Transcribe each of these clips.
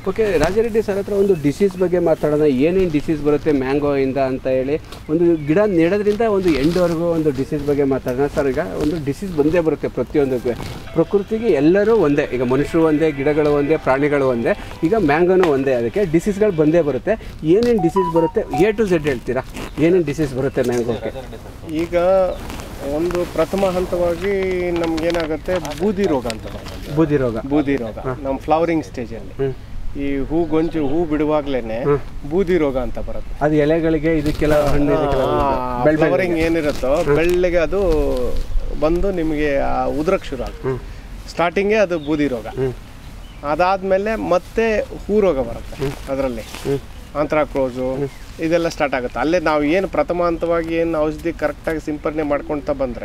Okay ರಾಜರೆಡ್ಡಿ sir ಹತ್ರ ಒಂದು disease ಬಗ್ಗೆ ಮಾತಾಡೋಣ ಏನೇನು ಡಿಸೀಸ್ ಬರುತ್ತೆ ಮ್ಯಾಂಗೋ ಇಂದ ಅಂತ ಹೇಳಿ ಒಂದು ಗಿಡ ನೆಡೋದ್ರಿಂದ ಒಂದು ಎಂಡ್ವರೆಗೂ ಒಂದು ಡಿಸೀಸ್ ಬಗ್ಗೆ ಮಾತಾಡೋಣ ಸರ್ ಈಗ ಒಂದು ಡಿಸೀಸ್ ಬಂದೇ ಬರುತ್ತೆ ಪ್ರತಿಯೊಂದಕ್ಕೆ ಪ್ರಕೃತಿಗೆ ಎಲ್ಲರೂ ಒಂದೇ ಈಗ ಮನುಷ್ಯರು ಒಂದೇ ಗಿಡಗಳು ಒಂದೇ ಪ್ರಾಣಿಗಳು ಒಂದೇ ಈಗ ಮ್ಯಾಂಗೋನು ಒಂದೇ ಅದಕ್ಕೆ ಡಿಸೀಸ್ಗಳು ಬಂದೇ ಬರುತ್ತೆ ಏನೇನು ಡಿಸೀಸ್ ಬರುತ್ತೆ ಎ ಟು ಝೆಡ್ ಹೇಳ್ತೀರಾ ಏನೇನು ಡಿಸೀಸ್ ಬರುತ್ತೆ ಮ್ಯಾಂಗೋಕ್ಕೆ ಈಗ ಒಂದು ಪ್ರಥಮ ಹಂತವಾಗಿ ನಮ್ಗೇನಾಗುತ್ತೆ ಬೂದಿ ರೋಗ ಅಂತ ಬರುತ್ತೆ. ಬೂದಿ ರೋಗ ಬೂದಿ ರೋಗ ನಮ್ಮ ಫ್ಲವರಿಂಗ್ ಸ್ಟೇಜಲ್ಲಿ ಈ ಹೂ ಗೊಂಚು ಹೂ ಬಿಡುವಾಗ್ಲೇನೆ ಬೂದಿ ರೋಗ ಅಂತ ಬರುತ್ತೆ ಅದು ಎಲೆಗಳಿಗೆ ಇದಕ್ಕೆಲ್ಲ ಹಣ್ಣು ಇದಕ್ಕೆಲ್ಲ ಬೆಳ್ ಫ್ಲವರಿಂಗ್ ಏನಿರುತ್ತೋ ಬೆಳ್ಳಗೆ ಅದು ಬಂದು ನಿಮಗೆ ಆ ಉದ್ರಕ್ ಶುರು ಆಗುತ್ತೆ ಸ್ಟಾರ್ಟಿಂಗೇ ಅದು ಬೂದಿ ರೋಗ ಅದಾದ್ಮೇಲೆ ಮತ್ತೆ ಹೂ ರೋಗ ಬರುತ್ತೆ ಅದರಲ್ಲಿ ಆಂಥ್ರಾಕ್ರೋಸು ಇದೆಲ್ಲ ಸ್ಟಾರ್ಟ್ ಆಗುತ್ತೆ ಅಲ್ಲೇ ನಾವು ಏನು ಪ್ರಥಮ ಹಂತವಾಗಿ ಏನು ಔಷಧಿ ಕರೆಕ್ಟಾಗಿ ಸಿಂಪರಣೆ ಮಾಡ್ಕೊಳ್ತಾ ಬಂದರೆ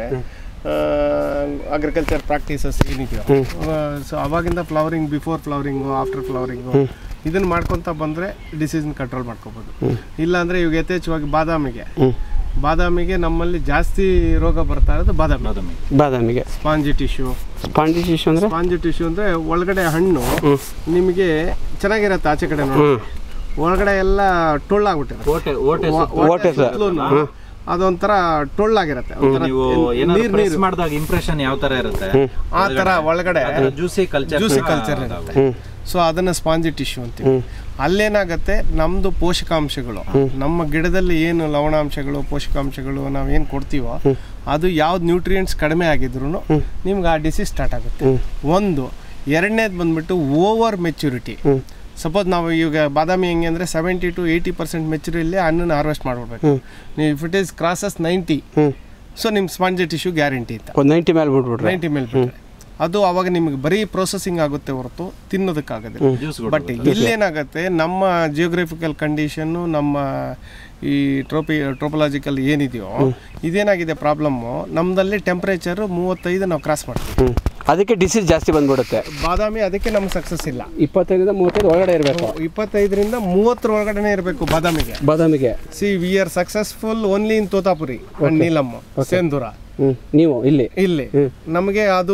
ಅಗ್ರಿಕಲ್ಚರ್ ಪ್ರಾಕ್ಟೀಸಸ್ ಏನಿದೆಯೋ ಸೊ ಅವಾಗಿಂದ flowering before flowering after flowering ಇದನ್ನ ಮಾಡ್ಕೊತಾ ಬಂದರೆ ಡಿಸೀಸ್ನ ಕಂಟ್ರೋಲ್ ಮಾಡ್ಕೋಬೋದು ಇಲ್ಲಾಂದರೆ ಇವಾಗ ಯಥೇಚ್ಛವಾಗಿ ಬಾದಾಮಿಗೆ ಬಾದಾಮಿಗೆ ನಮ್ಮಲ್ಲಿ ಜಾಸ್ತಿ ರೋಗ ಬರ್ತಾ ಇರೋದು ಬಾದಾಮಿ ಬಾದಾಮಿಗೆ ಸ್ಪಾಂಜಿ ಟಿಶ್ಯೂ ಸ್ಪಾಂಜಿ ಟಿಶ್ಯೂ ಅಂದರೆ ಸ್ಪಾಂಜಿ ಟಿಶ್ಯೂ ಅಂದರೆ ಒಳಗಡೆ ಹಣ್ಣು ನಿಮಗೆ ಚೆನ್ನಾಗಿರತ್ತೆ ಆಚೆ ಕಡೆ ನೋಡಿ ಒಳಗಡೆ ಎಲ್ಲ ಟೊಳ್ಳಾಗ್ಬಿಟ್ಟಿರುತ್ತೆ ಓಟೆ ಸರ್ ಸುತ್ಲೂನು ಅದೊಂಥರ ಟೊಳ್ಳಾಗಿರುತ್ತೆ ಒಂಥರ ನೀವು ನೀರ್ ಏನಾದ್ರು ಪ್ರೆಸ್ ನೀರು ಮಾಡಿದಾಗ ಇಂಪ್ರೆಷನ್ ಯಾವ ತರ ಇರುತ್ತೆ ಆ ಥರ ಒಳಗಡೆ ಜ್ಯೂಸಿ ಕಲ್ಚರ್ ಜ್ಯೂಸಿ ಕಲ್ಚರ್ ಇರುತ್ತೆ ಸೊ ಅದನ್ನ ಸ್ಪಾಂಜಿ ಟಿಶ್ಯೂ ಅಂತೀವಿ ಅಲ್ಲೇನಾಗತ್ತೆ ನಮ್ದು ಪೋಷಕಾಂಶಗಳು ನಮ್ಮ ಗಿಡದಲ್ಲಿ ಏನು ಲವಣಾಂಶಗಳು ಪೋಷಕಾಂಶಗಳು ನಾವು ಏನು ಕೊಡ್ತೀವೋ ಅದು ಯಾವ್ದು ನ್ಯೂಟ್ರಿಯೆಂಟ್ಸ್ ಕಡಿಮೆ ಆಗಿದ್ರು ನಿಮ್ಗೆ ಆ ಡಿಸೀಸ್ ಸ್ಟಾರ್ಟ್ ಆಗುತ್ತೆ ಒಂದು ಎರಡನೇದು ಬಂದ್ಬಿಟ್ಟು ಓವರ್ ಮೆಚುರಿಟಿ ಸಪೋಸ್ ನಾವು ಈಗ ಬಾದಾಮಿ ಹೆಂಗೆ ಅಂದರೆ ಸೆವೆಂಟಿ ಟು ಏಯ್ಟಿ ಪರ್ಸೆಂಟ್ ಮೆಚುರಿಯಲ್ಲಿ ಹಣ್ಣನ್ನು ಹಾರ್ವೆಸ್ಟ್ ಮಾಡ್ಬಿಡ್ಬೇಕು ನೀವು if it is crosses ninety so ನಿಮ್ಮ ಸ್ಪಾಂಜಿ ಟಿಶ್ಯೂ ಗ್ಯಾರಂಟಿ ಅಂತ ಒಂದು ನೈಂಟಿ ಮೇಲೆ ಬಿಟ್ಬಿಟ್ರೆ ನೈಂಟಿ ಮೇಲೆ ಬಿಟ್ರೆ ಅದು ಅವಾಗ ನಿಮಗೆ ಬರೀ ಪ್ರೊಸೆಸಿಂಗ್ ಆಗುತ್ತೆ ಹೊರತು ತಿನ್ನೋದಕ್ಕಾಗೋದಿಲ್ಲ ಜ್ಯೂಸ್ ಬಟ್ ಇಲ್ಲೇನಾಗುತ್ತೆ ನಮ್ಮ ಜಿಯೋಗ್ರಫಿಕಲ್ ಕಂಡೀಷನ್ನು ನಮ್ಮ ಈ ಟ್ರೋಪಿ ಟ್ರೋಪಲಾಜಿಕಲ್ ಏನಿದೆಯೋ ಇದೇನಾಗಿದೆ ಪ್ರಾಬ್ಲಮ್ಮು ನಮ್ಮದಲ್ಲಿ ಟೆಂಪ್ರೇಚರು ಮೂವತ್ತೈದು ನಾವು ಕ್ರಾಸ್ ಮಾಡ್ತೀವಿ ಅದಕ್ಕೆ ಡಿಸೀಸ್ ಜಾಸ್ತಿ ಬಂದ್ಬಿಡುತ್ತೆ ಬಾದಾಮಿ ಅದಕ್ಕೆ ನಮ್ಗೆ ಸಕ್ಸಸ್ ಇಲ್ಲ ಇಪ್ಪತ್ತೈದರಿಂದ ಮೂವತ್ತೈದು ಒಳಗಡೆ ಇರಬೇಕು ಇಪ್ಪತ್ತೈದರಿಂದ ಮೂವತ್ತರ ಒಳಗಡೆನೇ ಇರಬೇಕು ಬಾದಾಮಿಗೆ ಬಾದಾಮಿಗೆ C V R successful only in Totapuri and Neelam Sendura ಹ್ಞೂ ನೀವು ಇಲ್ಲಿ ಇಲ್ಲಿ ನಮಗೆ ಅದು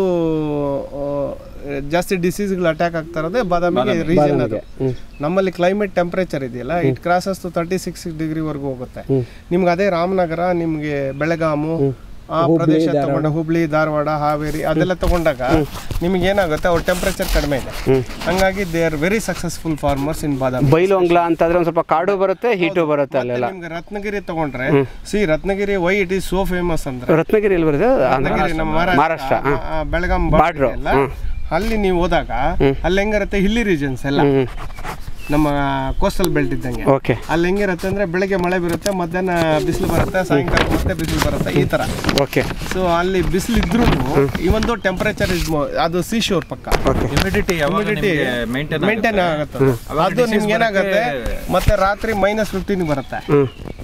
ಆ, ಜಾಸ್ತಿ ಡಿಸೀಸ್ಗಳು ಅಟ್ಯಾಕ್ ಆಗ್ತಾ ಇರೋದೇ ಬಾದಾಮಿಗೆ ರೀಜನ್ ಅದು ನಮ್ಮಲ್ಲಿ ಕ್ಲೈಮೇಟ್ ಟೆಂಪರೇಚರ್ ಇದೆಯಲ್ಲ it crosses to thirty six ಡಿಗ್ರಿವರೆಗೂ ಹೋಗುತ್ತೆ ನಿಮ್ಗೆ ಅದೇ ರಾಮನಗರ ನಿಮ್ಗೆ ಬೆಳಗಾಮು ಆ ಪ್ರದೇಶ ತಗೊಂಡ ಹುಬ್ಳಿ ಧಾರವಾಡ ಹಾವೇರಿ ಅದೆಲ್ಲ ತಗೊಂಡಾಗ ನಿಮ್ಗೆ ಏನಾಗುತ್ತೆ ಅವ್ರ ಟೆಂಪರೇಚರ್ ಕಡಿಮೆ ಇದೆ ಹಂಗಾಗಿ they are very successful farmers in Badami ಬೈಲು ಅಂಗ್ಲ ಅಂತಂದ್ರೆ ಒಂದು ಸ್ವಲ್ಪ ಕಾಡು ಬರುತ್ತೆ ಹೀಟು ಬರುತ್ತೆ ಅಲ್ಲೆಲ್ಲ ನಿಮ್ಗೆ ರತ್ನಗಿರಿ ತಗೊಂಡ್ರೆ see Ratnagiri why it is so famous ಅಂದ್ರೆ ರತ್ನಗಿರಿ ಎಲ್ಲಿ ಬರುತ್ತೆ ಆಂಧ್ರ ರತ್ನಗಿರಿ ನಮ್ಮ ಮಹಾರಾಷ್ಟ್ರ ಮಹಾರಾಷ್ಟ್ರ ಆ, ಆ, ಬೆಳಗಾಂ ಬಾರ್ಡ್ರು, ಬಾರ್ಡ್ರು ಎಲ್ಲ ಅಲ್ಲಿ ನೀವು ಹೋದಾಗ ಅಲ್ಲಿ ಹೆಂಗಿರುತ್ತೆ ಹಿಲ್ಲಿ ರೀಜನ್ಸ್ ಎಲ್ಲ ಹ್ಞೂ ನಮ್ಮ ಕೋಸ್ಟಲ್ ಬೆಲ್ಟ್ ಇದ್ದಂಗೆ ಓಕೆ ಅಲ್ಲಿ ಹೆಂಗಿರುತ್ತೆ ಅಂದ್ರೆ ಬೆಳಗ್ಗೆ ಮಳೆ ಬರುತ್ತೆ ಮಧ್ಯಾಹ್ನ ಬಿಸಿಲು ಬರುತ್ತೆ ಸಾಯಂಕಾಲ ಮತ್ತೆ ಬಿಸಿಲು ಬರುತ್ತೆ ಈ ತರ ಓಕೆ ಸೊ ಅಲ್ಲಿ ಬಿಸಿಲು ಇದ್ರೂ ಇವೊಂದು ಟೆಂಪರೇಚರ್ ಇಸ್ ಅದು ಸೀ ಶೋರ್ ಪಕ್ಕ ಓಕೆ ಹ್ಯುಮಿಡಿಟಿ ಯಾವಾಗ Humidity ಮೇಂಟೈನ್ ಮೇಂಟೈನ್ ಆಗುತ್ತೆ ಅದು ನಿಮ್ಗೆ ಏನಾಗುತ್ತೆ ಮತ್ತೆ ರಾತ್ರಿ ಮೈನಸ್ ಫಿಫ್ಟೀನ್ ಬರುತ್ತೆ ಹ್ಞೂ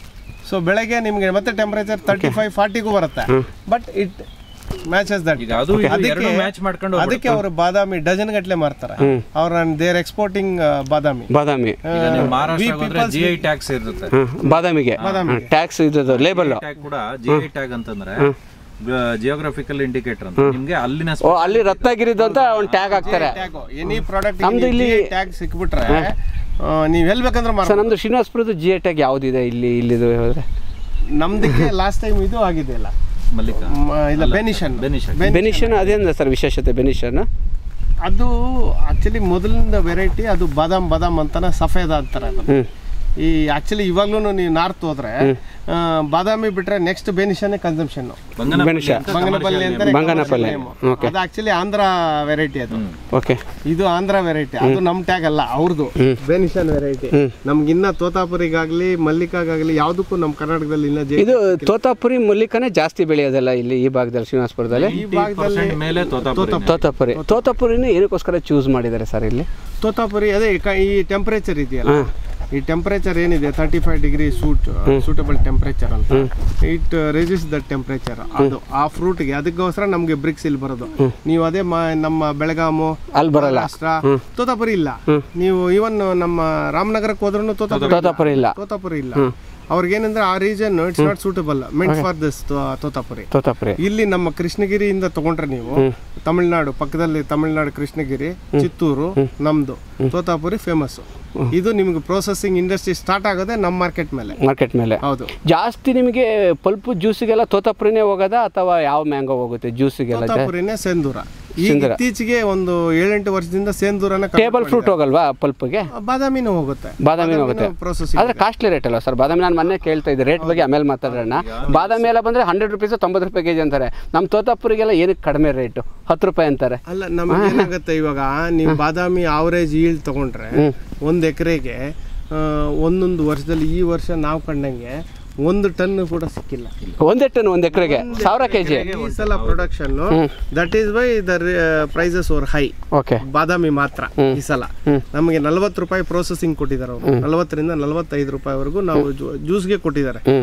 ಸೊ ಬೆಳಗ್ಗೆ ನಿಮ್ಗೆ ಮತ್ತೆ ಟೆಂಪರೇಚರ್ ತರ್ಟಿ ಫೈವ್ ಫಾರ್ಟಿಗೂ ಬರುತ್ತೆ ಬಟ್ ಇಟ್ ಮ್ಯಾಚಸ್ ದಟ್ ಈಗ ಅದು ಇದು ಎರಡು ಮ್ಯಾಚ್ ಮಾಡ್ಕೊಂಡು ಅದಕ್ಕೆ ಅವರು ಬಾದಾಮಿ ಡಜನ್ ಗಟ್ಲೆ ಮಾರ್ತಾರೆ ಅವ್ರ ದೇರ್ ಎಕ್ಸ್ಪೋರ್ಟಿಂಗ್ ಬಾದಾಮಿ ಬಾದಾಮಿ ಈಗ ನೀವು ಮಹಾರಾಷ್ಟ್ರ ಹೋದ್ರೆ ಜಿ ಐ ಟ್ಯಾಕ್ಸ್ ಇರುತ್ತೆ ಹ್ಞೂ ಬಾದಾಮಿಗೆ ಟ್ಯಾಕ್ಸ್ ಇದು ಲೇಬಲ್ ಟ್ಯಾಗ್ ಕೂಡ ಜಿ ಐ ಟ್ಯಾಗ್ ಅಂತಂದ್ರೆ ಜಿಯೋಗ್ರಫಿಕಲ್ ಇಂಡಿಕೇಟರ್ ಅಂತ ನಿಮ್ಗೆ ಅಲ್ಲಿನ ಓ ಅಲ್ಲಿ ರತ್ನಗಿರಿದು ಅಂತ ಒಂದು ಟ್ಯಾಗ್ ಹಾಕ್ತಾರೆ ಎನಿ ಪ್ರಾಡಕ್ಟ್ ನಮ್ದು ಇಲ್ಲಿ- ಟ್ಯಾಗ್ ಸಿಕ್ಬಿಟ್ರೆ ಆ, ನೀವ್ ಎಲ್ ಬೇಕಂದ್ರೆ ಮಾರ ಸರ್ ನಮ್ದು ಶ್ರೀನಿವಾಸಪುರದ ಜಿ ಎ ಟ್ಯಾಗ್ ಯಾವುದಿದೆ ಇಲ್ಲಿ ಇಲ್ಲಿದು ಹೇಳಿದ್ರೆ ನಮ್ದಕ್ಕೆ ಲಾಸ್ಟ್ ಟೈಮ್ ಇದು ಆಗಿದೆ ಅಲ್ಲ ಮಲ್ಲಿಕ ಮ- ಇಲ್ಲ ಬೆನಿಷನ್ ಬೆನಿಷನ್. ಬೆನಿಷನ್ ಅದೇನ ಸರ್ ವಿಶೇಷತೆ ಬೆನಿಷನ್ ಅದು ಆಕ್ಚುಲಿ ಮೊದಲಿಂದ ವೆರೈಟಿ ಅದು ಬಾದಾಮ್ ಬಾದಾಮ್ ಅಂತಾನೆ ಸಫೇದ ಅಂತಾರೆ ಅದು ಹ್ಞೂ ಈ ಆಕ್ಚುಲಿ ಇವಾಗ್ಲೂ ನೀವು ನಾರ್ತ್ ಹೋದ್ರೆ ಆ, ಬಾದಾಮಿ ಬಿಟ್ರೆ ನೆಕ್ಸ್ಟ್ ಬೆನಿಷನ್ ಕನ್ಸಂಪ್ಷನ್ ಬೆನಿಷ ಬಂಗನಪಲ್ಲಿ ಅಂತಾರೆ ಬಂಗನಪಲ್ಲಿ commercial name. ಓಕೆ ಅದು ಆಕ್ಚುಲಿ ಆಂಧ್ರ ವೆರೈಟಿ ಅದು ಓಕೆ ಇದು ಆಂಧ್ರ ವೆರೈಟಿ ಅದು ನಮ್ ಟ್ಯಾಗ್ ಅಲ್ಲ ಅವ್ರದ್ದು ಬೆನಿಷನ್ ವೆರೈಟಿ ನಮ್ಗಿನ್ನ ತೋತಾಪುರಿಗಾಗ್ಲಿ ಮಲ್ಲಿಕಾಗಾಗ್ಲಿ ಯಾವ್ದಕ್ಕೂ ನಮ್ ಕರ್ನಾಟಕದಲ್ಲಿ ಇನ್ನ ಜೆ- ಇದು ತೋತಾಪುರಿ ಮಲ್ಲಿಕನೇ ಜಾಸ್ತಿ ಬೆಳೆಯೋದಲ್ಲ ಇಲ್ಲಿ ಈ ಭಾಗದಲ್ಲಿ ಶ್ರೀನಿವಾಸಪುರದಲ್ಲಿ ಈ ಭಾಗದಲ್ಲಿ ಮೇಲೆ ತೋತಾಪುರಿ ತೋತಾಪುರಿ ತೋತಾಪುರಿನ ಏನಕ್ಕೋಸ್ಕರ ಚೂಸ್ ಮಾಡಿದ್ದಾರೆ ಸರ್ ಇಲ್ಲಿ ತೋತಾಪುರಿ ಅದೇ ಕ- ಈ ಟೆಂಪರೇಚರ್ ಇದೆಯಲ್ಲ ಈ ಟೆಂಪರೇಚರ್ ಏನಿದೆ thirty five degree suit suitable temperature ಅಂತ ಇಟ್ ರೆಸಿಸ್ ದ ಟೆಂಪರೇಚರ್ ಅದು ಆ ಫ್ರೂಟ್ಗೆ ಅದಕ್ಕೋಸ್ಕರ ನಮ್ಗೆ ಬ್ರಿಕ್ಸ್ ಇಲ್ಲಿ ಬರೋದು ನೀವು ಅದೇ ಮ- ನಮ್ಮ ಬೆಳಗಾಮು ಅಲ್ಲಿ ಬರಲ್ಲ ಮಹಾರಾಷ್ಟ್ರ ತೋತಾಪುರಿ ಇಲ್ಲ ನೀವು ಇವನ್ ನಮ್ಮ ರಾಮನಗರಕ್ಕೆ ಹೋದ್ರೂ ತೋತಾಪುರಿ ತೋತಾಪುರಿ ಇಲ್ಲ ತೋತಾಪುರಿ ಇಲ್ಲ ಅವ್ರಿಗೇನಂದ್ರೆ ಆ region it's not suitable meant for this Totapuri Totapuri ಇಲ್ಲಿ ನಮ್ಮ ಕೃಷ್ಣಗಿರಿಯಿಂದ ತಗೊಂಡ್ರೆ ನೀವು ತಮಿಳ್ನಾಡು ಪಕ್ಕದಲ್ಲಿ ತಮಿಳ್ನಾಡು ಕೃಷ್ಣಗಿರಿ ಚಿತ್ತೂರು ನಮ್ದು ತೋತಾಪುರಿ ಫೇಮಸ್ ಇದು ನಿಮ್ಗೆ ಪ್ರೊಸೆಸಿಂಗ್ ಇಂಡಸ್ಟ್ರಿ ಸ್ಟಾರ್ಟ್ ಆಗೋದೇ ನಮ್ಮ ಮಾರ್ಕೆಟ್ ಮೇಲೆ ಮಾರ್ಕೆಟ್ ಮೇಲೆ ಹೌದು ಜಾಸ್ತಿ ನಿಮಗೆ ಪಲ್ಪು ಜ್ಯೂಸಿಗೆಲ್ಲ ತೋತಾಪುರಿನೇ ಹೋಗೋದಾ ಅಥವಾ ಯಾವ ಮ್ಯಾಂಗೋ ಹೋಗುತ್ತೆ ಜ್ಯೂಸಿಗೆಲ್ಲ ತೋತಾಪುರಿನೇ ಸೇಂದೂರ ಈಗ ಇತ್ತೀಚೆಗೆ ಒಂದು ಏಳೆಂಟು ವರ್ಷದಿಂದ ಸೇಂದೂರನ ಟೇಬಲ್ ಫ್ರೂಟ್ ಹೋಗಲ್ವಾ ಪಲ್ಪ್ಗೆ ಬಾದಾಮಿನೂ ಹೋಗುತ್ತೆ ಬಾದಾಮಿನೂ ಹೋಗುತ್ತೆ ಪ್ರೊಸೆಸಿಂಗ್ ಆದ್ರೆ ಕಾಸ್ಟ್ಲಿ ರೇಟ್ ಅಲ್ಲ ಸರ್ ಬಾದಾಮಿ ನಾನು ಮೊನ್ನೆ ಕೇಳ್ತಾ ಇದ್ದೆ ರೇಟ್ ಬಗ್ಗೆ ಆಮೇಲೆ ಮಾತಾಡೋಣ ಬಾದಾಮಿ ಎಲ್ಲ ಬಂದ್ರೆ ಹಂಡ್ರೆಡ್ ರುಪೀಸ್ ತೊಂಬತ್ತು ರೂಪಾಯಿ ಕೆಜಿ ಅಂತಾರೆ ನಮ್ಮ ತೋತಾಪುರಿಗೆಲ್ಲ ಏನಕ್ಕೆ ಕಡಿಮೆ ರೇಟು ಹತ್ತು ರೂಪಾಯಿ ಅಂತಾರೆ ಅಲ್ಲ ನಮಗೆ ಏನಾಗುತ್ತೆ ಇವಾಗ ನೀವು ಬಾದಾಮಿ ಆವರೇಜ್ ಈಲ್ಡ್ ತಗೊಂಡ್ರೆ ಒಂದು ಎಕರೆಗೆ ಒಂದೊಂದು ವರ್ಷದಲ್ಲಿ ಈ ವರ್ಷ ನಾವು ಕಂಡಂಗೆ ಒಂದು ಟನ್ ಕೂಡ ಸಿಕ್ಕಿಲ್ಲ ಒಂದೇ ಟನ್ ಒಂದು ಎಕರೆಗೆ ಸಾವಿರ ಕೆ ಜಿ ಈ ಸಲ production that is why the prices are high okay Badami ಮಾತ್ರ ಈ ಸಲ ನಮಗೆ ನಲವತ್ತು ರೂಪಾಯಿ ಪ್ರೊಸೆಸಿಂಗ್ ಕೊಟ್ಟಿದ್ದಾರೆ ಅವರು ನಲವತ್ತರಿಂದ ನಲವತ್ತೈದು ರೂಪಾಯಿವರೆಗೂ ನಾವು ಜ್ಯೂಸ್ಗೆ ಕೊಟ್ಟಿದ್ದಾರೆ ಹ್ಞೂ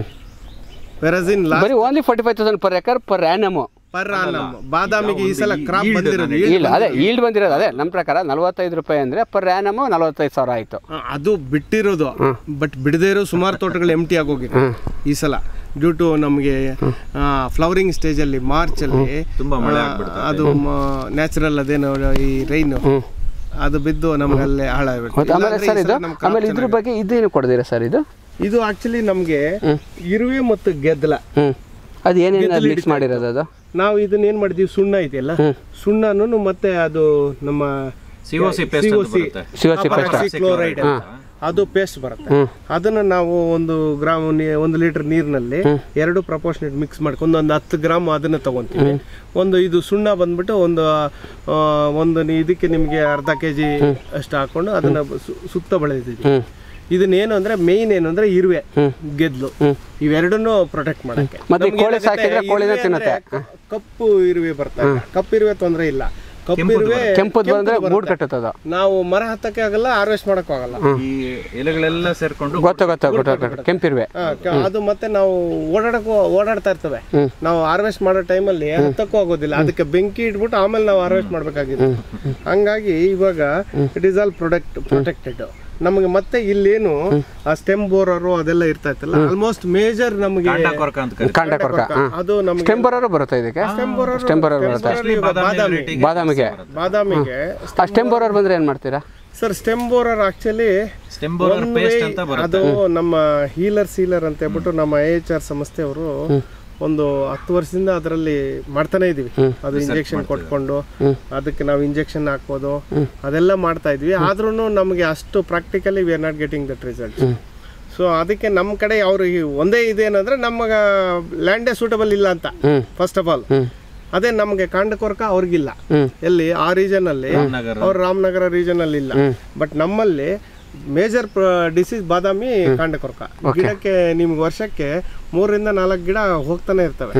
ವೆರಸ್ ಇನ್ ಬರೀ only forty five thousand per acre per annum per annum ಬಾದಾಮಿಗೆ ಈ ಸಲ ಕ್ರಾಪ್ ಬಂದಿರೋದು ಇಲ್ಲ ಅದೇ ಈಲ್ಡ್ ಬಂದಿರೋದು ಅದೇ ನಮ್ಮ ಪ್ರಕಾರ ನಲ್ವತ್ತೈದು ರೂಪಾಯಿ ಅಂದರೆ ಪರ್ ಆ್ಯನಮು ನಲವತ್ತೈದು ಸಾವಿರ ಆಯಿತು ಆ, ಅದು ಬಿಟ್ಟಿರೋದು ಬಟ್ ಬಿಡದೇ ಇರೋ ಸುಮಾರು ತೋಟಗಳು ಎಂಟಿ ಆಗೋಗಿದೆ ಈ ಸಲ ಡ್ಯೂ ಟು ನಮಗೆ ಫ್ಲವರಿಂಗ್ ಸ್ಟೇಜಲ್ಲಿ ಮಾರ್ಚಲ್ಲಿ ತುಂಬಾ ಮಳೆ ಆ, ಆಗ್ಬಿಡ್ತದೆ. ಅದು ನ್ಯಾಚುರಲ್ ಅದೇನೋ ಈ ರೈನು ಅದು ಬಿದ್ದು ನಮ್ಗೆ ಅಲ್ಲೇ ಮತ್ತೆ ಆಮೇಲೆ ಸರ್ ಇದು ಹಾಳಾಗ್ಬಿಡುತ್ತೆ ಆಮೇಲೆ ಇದ್ರ ಬಗ್ಗೆ ಇದೇನು ಕೊಡ್ತೀರಾ ಸರ್ ಇದು ಇದು ಆಕ್ಚುಲಿ ನಮಗೆ ಇರುವೆ ಮತ್ತು ಗೆದ್ದಲ ಹ್ಞೂ ಅದು ಏನೇನು ಮಿಕ್ಸ್ ಮಾಡಿರೋದು ಅದು ನಾವು ಇದನ್ನ ಏನ್ ಮಾಡಿದೀವಿ ಸುಣ್ಣ ಇದೆಯಲ್ಲ ಸುಣ್ಣನು ಮತ್ತೆ ಅದು ನಮ್ಮ ಸಿಒಸಿ ಪೇಸ್ಟ್ ಅಂತ ಬರುತ್ತೆ ಶಿವಸಿ ಪೇಸ್ಟ್ ಕ್ಲೋರೈಡ್ ಅದು ಪೇಸ್ಟ್ ಬರುತ್ತೆ ಅದನ್ನ ನಾವು ಒಂದು ಗ್ರಾಮ್ ನೀ- ಒಂದು ಲೀಟರ್ ನೀರಿನಲ್ಲಿ ಎರಡು ಪ್ರಪೋರ್ಷನೇಟ್ ಮಿಕ್ಸ್ ಮಾಡ್ಕೊಂಡು ಒಂದು ಹತ್ತು ಗ್ರಾಮ್ ಅದನ್ನ ತಗೊಂತೀವಿ ಒಂದು ಇದು ಸುಣ್ಣ ಬಂದ್ಬಿಟ್ಟು ಒಂದು ಆ, ಒಂದು ನಿ- ಇದಕ್ಕೆ ನಿಮಗೆ ಅರ್ಧ ಕೆ ಜಿ ಅಷ್ಟು ಹಾಕೊಂಡು ಅದನ್ನ ಸು- ಸುತ್ತ ಬೆಳೆದಿದ್ದೀವಿ ಹ್ಞೂ ಇದನ್ನೇನು ಅಂದ್ರೆ ಮೇಯ್ನ್ ಏನು ಅಂದ್ರೆ ಇರುವೆ ಗೆದ್ಲು ಇವೆರಡನ್ನೂ ಪ್ರೊಟೆಕ್ಟ್ ಮಾಡಕ್ಕೆ ಮತ್ತೆ ಈ ನಮ್ಗೆ ಕೋಳಿ ಏನಾಗುತ್ತೆ, ಸಾಕಿದ್ರೆ ಕೋಳಿನ ಇರುವೆ ತಿನ್ನುತ್ತೆ. ಅಂದ್ರೆ ಕ- ಕಪ್ಪು ಇರುವೆ ಬರ್ತಾರೆ ಕಪ್ಪು ಇರುವೆ ತೊಂದರೆ ಇಲ್ಲ ಕಪ್ಪು ಇರುವೆ ಕೆಂಪುದು ಬಂದರೆ ಗೂಡು ಕಟ್ಟುತ್ತದು ನಾವು ಮರ ಹತ್ತಕ್ಕೆ ಆಗಲ್ಲ ಹಾರ್ವೆಸ್ಟ್ ಮಾಡಕ್ಕೂ ಆಗಲ್ಲ ಈ ಎಲೆಗಳೆಲ್ಲ ಸೇರ್ಕೊಂಡು ಗೊತ್ತು ಗೊತ್ತು ಗೊತ್ತು ಕೆಂಪಿರುವೆ ಆ, ಕ- ಅದು ಮತ್ತೆ ನಾವು ಓಡಾಡಕ್ಕೂ ಓಡಾಡ್ತಾ ಇರ್ತವೆ ನಾವು ಹಾರ್ವೆಸ್ಟ್ ಮಾಡೋ ಟೈಮಲ್ಲಿ ಹತ್ತಕ್ಕೂ ಆಗೋದಿಲ್ಲ ಅದಕ್ಕೆ ಬೆಂಕಿ ಇಟ್ಬಿಟ್ಟು ಆಮೇಲೆ ನಾವು ಹಾರ್ವೆಸ್ಟ್ ಮಾಡ್ಬೇಕಾಗಿದೆ ಹಂಗಾಗಿ ಇವಾಗ it is all product protected ನಮಗೆ ಮತ್ತೆ ಇಲ್ಲೇನು ಆ ಸ್ಟೆಮ್ ಬೋರರು ಅದೆಲ್ಲ ಇರ್ತಾ ಇತ್ತಲ್ಲ ಆಲ್ಮೋಸ್ಟ್ ಮೇಜರ್ ನಮಗೆ ಕಾಂಡ ಕೊರಕ ಅಂತ ಕರೀತಾರೆ ಕಾಂಡ ಕೊರಕ ಹಾಂ ಅದು ನಮಗೆ ಸ್ಟೆಂಬರರು ಬರುತ್ತೆ ಇದಕ್ಕೆ ಸ್ಟೆಂಬರರ್ ಬರುತ್ತೆ ಬಾದಾಮಿ ಬಾದಾಮಿಗೆ ಬಾದಾಮಿಗೆ ಆ ಸ್ಟೆಂಬರರ್ ಬಂದರೆ ಏನು ಮಾಡ್ತೀರಾ sir stem borer actually stem borer paste ಅಂತ ಬರುತ್ತೆ ಅದು ನಮ್ಮ ಹೀಲರ್ ಸೀಲರ್ ಅಂತ ಹೇಳ್ಬಿಟ್ಟು ನಮ್ಮ ಐ ಎಚ್ ಆರ್ ಸಂಸ್ಥೆಯವರು ಒಂದು ಹತ್ತು ವರ್ಷದಿಂದ ಅದರಲ್ಲಿ ಮಾಡ್ತಾನೆ ಇದೀವಿ ಅದು ಇಂಜೆಕ್ಷನ್ ಕೊಟ್ಕೊಂಡು ಅದಕ್ಕೆ ನಾವು ಇಂಜೆಕ್ಷನ್ ಹಾಕೋದು ಅದೆಲ್ಲ ಮಾಡ್ತಾ ಇದ್ವಿ ಆದ್ರೂ ನಮಗೆ ಅಷ್ಟು practically we are not getting that result so ಅದಕ್ಕೆ ನಮ್ಮ ಕಡೆ ಅವರು ಒಂದೇ ಇದೇನಂದ್ರೆ ನಮಗ ಲ್ಯಾಂಡೇ ಸೂಟಬಲ್ ಇಲ್ಲ ಅಂತ ಫಸ್ಟ್ ಆಫ್ ಆಲ್ ಅದೇ ನಮಗೆ ಕಾಂಡಕೊರಕ ಅವ್ರಿಗಿಲ್ಲ ಎಲ್ಲಿ ಆ ರೀಜನ್ ಅಲ್ಲಿ ರಾಮನಗರ ಅವ್ರು ರಾಮನಗರ ರೀಜನ್ ಅಲ್ಲಿ ಇಲ್ಲ ಬಟ್ ನಮ್ಮಲ್ಲಿ ಮೇಜರ್ ಡಿಸೀಸ್ ಬಾದಾಮಿ ಕಾಂಡಕೊರಕ ಗಿಡಕ್ಕೆ ನಿಮ್ಗೆ ವರ್ಷಕ್ಕೆ ಮೂರರಿಂದ ನಾಲ್ಕು ಗಿಡ ಹೋಗ್ತಾನೆ ಇರ್ತವೆ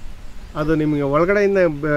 ಅದು ನಿಮಗೆ ಒಳಗಡೆಯಿಂದ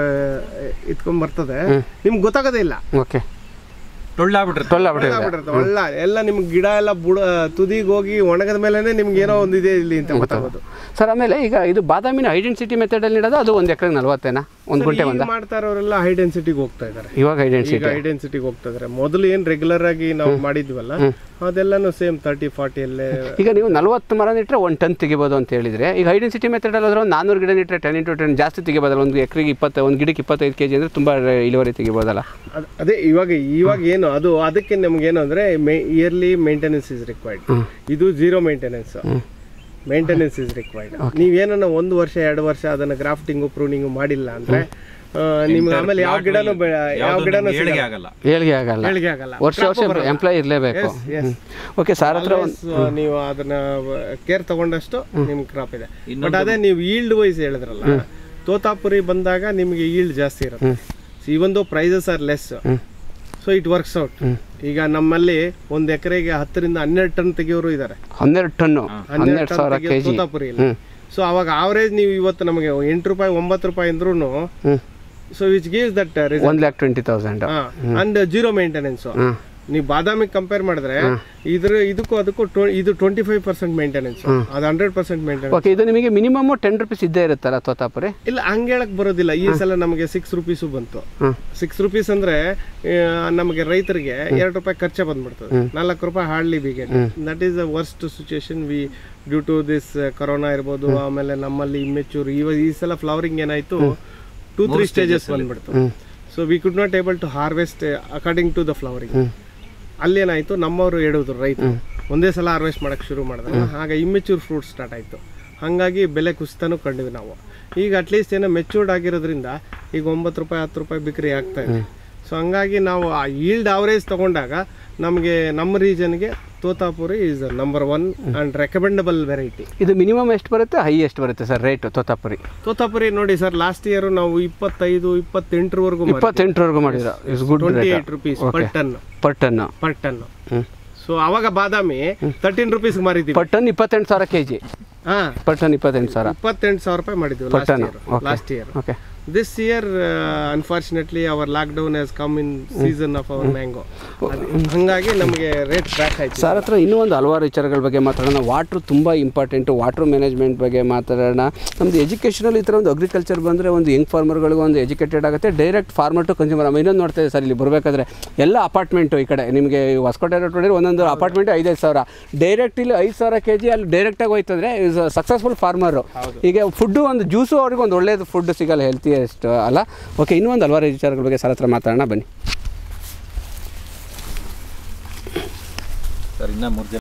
ಇಟ್ಕೊಂಡ್ ಬರ್ತದೆ ನಿಮ್ಗೆ ಗೊತ್ತಾಗೋದೇ ಇಲ್ಲ ಓಕೆ ಟೊಳ್ಳಾಗ್ಬಿಟ್ಟಿರುತ್ತೆ ಟೊಳ್ಳ ಬಿಟ್ಟಿರುತ್ತೆ ಒಳ್ಳ ಎಲ್ಲ ನಿಮ್ಗೆ ಗಿಡ ಎಲ್ಲ ಬುಡ ತುದಿಗೆ ಹೋಗಿ ಒಣಗದ ಮೇಲೆನೆ ನಿಮ್ಗೆ ಏನೋ ಒಂದು ಇದೆ ಇಲ್ಲಿ ಅಂತ ಗೊತ್ತಾಗೋದು ಸರ್ ಆಮೇಲೆ ಈಗ ಇದು ಬಾದಾಮಿನ ಐಡೆಂಟಿಟಿ ಮೆಥಡಲ್ಲಿ ಇಡೋದು ಅದು ಒಂದು ಎಕರೆಗೆ ನಲ್ವತ್ತೇನಾ ಒಂದು ಗುಂಟೆ ಈಗ ಒಂದ ಮಾಡ್ತಾ ಇರೋರೆಲ್ಲ ಹೈ ಡೆನ್ಸಿಟಿಗೆ ಹೋಗ್ತಾ ಇದ್ದಾರೆ ಇವಾಗ ಐಡೆಂಟಿಟಿ ಈಗ ಹೈ ಡೆನ್ಸಿಟಿಗೆ ಹೋಗ್ತಾ ಇದ್ದಾರೆ ಮೊದಲು ಏನ್ ರೆಗ್ಯುಲರ್ ಆಗಿ ನಾವು ಮಾಡಿದ್ವಲ್ಲ ಅದೆಲ್ಲಾನು ಸೇಮ್ ತರ್ಟಿ ಫಾರ್ಟಿ ಅಲ್ಲೇ ಈಗ ನೀವು ನಲ್ವತ್ತು ಮರ ನೆಟ್ಟರೆ ಒಂದು ಟನ್ ತೆಗಿಬೋದು ಅಂತ ಹೇಳಿದ್ರೆ ಈಗ ಐಡೆನ್ಸಿಟಿ ಮೆಥಡಲ್ಲಿ ಆದ್ರೆ ಒಂದು ನಾನ್ನೂರು ಗಿಡ ನೆಟ್ಟರೆ ಟೆನ್ ಇಂಟು ಟೆನ್ ಜಾಸ್ತಿ ತೆಗಿಬೋದಲ್ಲ ಒಂದು ಎಕರೆಗೆ ಇಪ್ಪತ್ತು ಒಂದು ಗಿಡಕ್ಕೆ ಇಪ್ಪತ್ತೈದು ಕೆ ಜಿ ಅಂದರೆ ತುಂಬ ಇಳುವರಿ ತೆಗಿಬೋದಲ್ಲ ಅದ್- ಅದೇ ಇವಾಗ ಇವಾಗ ಏನು ಅದು ಅದಕ್ಕೆ ನಮ್ಗೆ ಏನು ಅಂದ್ರೆ ಇಯರ್ಲಿ ಮೇಂಟೆನೆನ್ಸ್ ಇಸ್ ರಿಕ್ವೈರ್ಡ್ ಇದು zero maintenance maintenance is required ನೀವೇನನ್ನ ಒಂದು ವರ್ಷ ಎರಡು ವರ್ಷ ಅದನ್ನ ಗ್ರಾಫ್ಟಿಂಗು ಪ್ರೂನಿಂಗು ಮಾಡಿಲ್ಲ ಅಂದ್ರೆ ಆ, ನಿಮ್ಗೆ ಆಮೇಲೆ ಯಾವ ಗಿಡನೂ ಬೆ- ಯಾವ ಯಾವ್ದು ಗಿಡನೂ ನಿಮ್ಗೆ ಏಳಿಗೆ ಆಗಲ್ಲ ಏಳಿಗೆ ಆಗಲ್ಲ ಏಳಿಗೆ ಆಗಲ್ಲ ವರ್ಷ ವರ್ಷ ಎಂಪ್ಲಾಯ್ ಇರಲೇಬೇಕು ಓಕೆ ಸರ್ ಹತ್ರ ಒಂದು Always, ಆ, ನೀವು ಅದನ್ನ ಕೇರ್ ತಗೊಂಡಷ್ಟು ನಿಮ್ಗೆ ಕ್ರಾಪ್ ಇದೆ ಬಟ್ ಅದೇ ನೀವು ಈಲ್ಡ್ ವೈಸ್ ಹೇಳಿದ್ರಲ್ಲ ತೋತಾಪುರಿ ಬಂದಾಗ ನಿಮಗೆ ಈಲ್ಡ್ ಜಾಸ್ತಿ ಇರುತ್ತೆ even though prices are less so it works out ಈಗ ನಮ್ಮಲ್ಲಿ ಒಂದು ಎಕರೆಗೆ ಹತ್ತರಿಂದ ಹನ್ನೆರಡು ಟನ್ ತೆಗಿಯೋರು ಇದ್ದಾರೆ ಹನ್ನೆರಡು ಟನ್ನು ಹನ್ನೆರಡು ಟನ್ ಸಾವಿರ ಕೆ ತೆಗಿಯೋ ಜಿ ತೋತಾಪುರಿ ಇಲ್ಲ ಸೊ ಅವಾಗ ಆವರೇಜ್ ನೀವು ಇವತ್ತು ನಮಗೆ ಎಂಟು ರೂಪಾಯಿ ಒಂಬತ್ತು ರೂಪಾಯಿ ಅಂದ್ರೂ ಹ್ಞೂ so which gives that one lakh twenty thousand and zero maintenance ನೀವು ಬಾದಾಮಿಗೆ ಕಂಪೇರ್ ಮಾಡಿದ್ರೆ ಇದ್ರ ಇದಕ್ಕೂ ಅದಕ್ಕೂ ಟ್ವ- ಇದು ಟ್ವೆಂಟಿ ಫೈವ್ ಪರ್ಸೆಂಟ್ ಮೇಂಟೆನೆನ್ಸ್ ಅದು ಹಂಡ್ರೆಡ್ ಪರ್ಸೆಂಟ್ ಮೇಂಟೆನೆನ್ಸ್ ಓಕೆ ಇದು ನಿಮಗೆ ಮಿನಿಮಮ್ ಟೆನ್ ರುಪೀಸ್ ಇದ್ದೇ ಇರುತ್ತಲ್ಲ ತೋತಾಪುರಿ ಇಲ್ಲ ಹಂಗೆ ಹೇಳಕ್ ಬರೋದಿಲ್ಲ ಈ ಸಲ ನಮಗೆ ಸಿಕ್ಸ್ ರುಪೀಸು ಬಂತು ಹ್ಮ್. ಸಿಕ್ಸ್ ರುಪೀಸ್ ಅಂದ್ರೆ ಆ, ನಮಗೆ ರೈತರಿಗೆ ಎರಡು ರೂಪಾಯಿ ಖರ್ಚೆ ಬಂದ್ಬಿಡ್ತದೆ ನಾಲ್ಕು ರೂಪಾಯಿ ಹಾರ್ಡ್ಲಿ ಬಿಗೆ that is the worst situation we due to this corona ಇರ್ಬೋದು ಆಮೇಲೆ ನಮ್ಮಲ್ಲಿ ಇಮ್ಮೆಚೂರ್ ಇವಾಗ ಈ ಸಲ ಫ್ಲವರಿಂಗ್ ಏನಾಯ್ತು ಟೂ ತ್ರೀ ಸ್ಟೇಜಸ್ ಬಂದ್ಬಿಡ್ತು so we could not able to harvest according to the flowering ಅಲ್ಲೇನಾಯ್ತು ನಮ್ಮವರು ಹೇಳಿದ್ರು ರೈತರು ಒಂದೇ ಸಲ ಹಾರ್ವೆಸ್ಟ್ ಮಾಡಕ್ ಶುರು ಮಾಡಿದ್ರೆ ಆಗ ಇಮ್ಮೆಚೂರ್ ಫ್ರೂಟ್ ಸ್ಟಾರ್ಟ್ ಆಯ್ತು ಹಾಗಾಗಿ ಬೆಲೆ ಕುಸಿತನೂ ಕಂಡಿವಿ ನಾವು ಈಗ ಅಟ್ಲೀಸ್ಟ್ ಏನೋ ಮೆಚೂರ್ಡ್ ಆಗಿರೋದ್ರಿಂದ ಈಗ ಒಂಬತ್ತು ರೂಪಾಯಿ ಹತ್ತು ರೂಪಾಯಿ ಬಿಕ್ರಿ ಆಗ್ತಾ ಇದೆ ಸೊ ಹಂಗಾಗಿ ನಾವು ಆ ಈಲ್ಡ್ ಅವರೇಜ್ ತಗೊಂಡಾಗ ನಮಗೆ ನಮ್ಮ ರೀಜನ್ಗೆ Totapuri is number one and recommendable variety ಇದು ಮಿನಿಮಮ್ ಎಷ್ಟು ಬರುತ್ತೆ ಹೈ ಎಷ್ಟು ಬರುತ್ತೆ ಸರ್ ರೇಟ್ ತೋತಾಪುರಿ ತೋತಾಪುರಿ ನೋಡಿ ಸರ್ ಲಾಸ್ಟ್ ಇಯರ್ ನಾವು ಇಪ್ಪತ್ತೈದು ಇಪ್ಪತ್ತೆಂಟರವರೆಗೂ ಇಪ್ಪತ್ತೆಂಟು ಮಾಡಿದ್ರ is good twenty eight rupees per ton per ton per ton ಹ್ಞೂ ಸೊ ಅವಾಗ ಬಾದಾಮಿ ತರ್ಟೀನ್ ರುಪೀಸ್ ಮಾರಿದ್ದೀವಿ ಪರ್ ಟನ್ ಇಪ್ಪತ್ತೆಂಟು ಸಾವಿರ ಕೆ ಜಿ ಹಾ ಪರ್ ಟನ್ ಇಪ್ಪತ್ತೆಂಟು ಸಾವಿರ ಇಪ್ಪತ್ತೆಂಟು ಸಾವಿರ ರೂಪಾಯಿ ಮಾಡಿದ್ವಿ Per ton, last year okay. Last year okay this year unfortunately our lockdown has come in season of our mango ಹಂಗಾಗಿ ನಮಗೆ ರೇಟ್ ಬ್ಯಾಕ್ ಆಯ್ತು ಸರ್ ಹತ್ರ ಇನ್ನೂ ಒಂದು ಹಲವಾರು ವಿಚಾರಗಳ ಬಗ್ಗೆ ಮಾತಾಡೋಣ ವಾಟ್ರು ತುಂಬ ಇಂಪಾರ್ಟೆಂಟು ವಾಟ್ರ್ ಮ್ಯಾನೇಜ್ಮೆಂಟ್ ಬಗ್ಗೆ ಮಾತಾಡೋಣ ನಮ್ಮದು ಎಜುಕೇಷನಲ್ಲಿ ಈ ಥರ ಒಂದು ಅಗ್ರಿಕಲ್ಚರ್ ಬಂದರೆ ಒಂದು ಯಂಗ್ ಫಾರ್ಮರ್ಗಳಿಗೆ ಒಂದು ಎಜುಕೇಟೆಡ್ ಆಗುತ್ತೆ ಡೈರೆಕ್ಟ್ ಫಾರ್ಮರ್ ಟು ಕನ್ಸ್ಯೂಮರ್ ನಾವು ಇನ್ನೊಂದು ನೋಡ್ತಾ ಇದ್ದೀವಿ ಸರ್ ಇಲ್ಲಿ ಬರಬೇಕಾದ್ರೆ ಎಲ್ಲ ಅಪಾರ್ಟ್ಮೆಂಟು ಈ ಕಡೆ ನಿಮಗೆ ಹೊಸಕೋಟೆ ರೋಡ್ ನೋಡಿದ್ರೆ ಒಂದೊಂದು ಅಪಾರ್ಟ್ಮೆಂಟ್ ಐದೈದು ಸಾವಿರ ಡೈರೆಕ್ಟ್ ಇಲ್ಲಿ ಐದು ಸಾವಿರ ಕೆ ಜಿ ಅಲ್ಲಿ ಡೈರೆಕ್ಟಾಗಿ ಹೋಯ್ತಂದ್ರೆ ಇಸ್ ಸಕ್ಸಸ್ಫುಲ್ ಫಾರ್ಮರು ಈಗ ಫುಡ್ಡು ಒಂದು ಜ್ಯೂಸು ಅವ್ರಿಗೆ ಒಂದು ಒಳ್ಳೇದು ಫುಡ್ ಸಿಗಲ್ಲ ಹೆಲ್ತಿಯೆಸ್ಟ್ ಅಲ್ಲ ಓಕೆ ಇನ್ನೂ ಒಂದು ಹಲವಾರು ವಿಚಾರಗಳ ಬಗ್ಗೆ ಸರ್ ಹತ್ರ ಮಾತಾಡೋಣ ಬನ್ನಿ ಸರ್ ಇನ್ನ ಮೂರು ಜನ